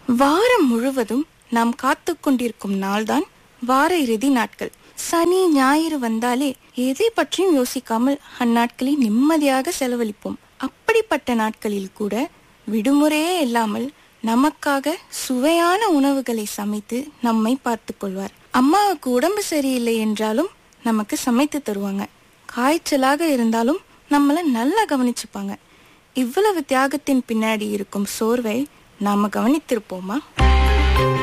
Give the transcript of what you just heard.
வாரம் முழுவதும் நாம் காத்து கொண்டிருக்கும் நாள்தான் வார இறுதி நாட்கள் சனி ஞாயிறு வந்தாலே எதை பற்றியும் யோசிக்காமல் அந்நாட்களை நிம்மதியாக செலவழிப்போம் அப்படிப்பட்ட நாட்களில் கூட விடுமுறையே இல்லாமல் நமக்காக சுவையான உணவுகளை சமைத்து நம்மை பார்த்துக் கொள்வார் அம்மாவுக்கு உடம்பு சரியில்லை என்றாலும் நமக்கு சமைத்து தருவாங்க காய்ச்சலாக இருந்தாலும் நம்மள நல்லா கவனிச்சுப்பாங்க இவ்வளவு தியாகத்தின் பின்னாடி இருக்கும் சோர்வை நாம கவனித்திருப்போமா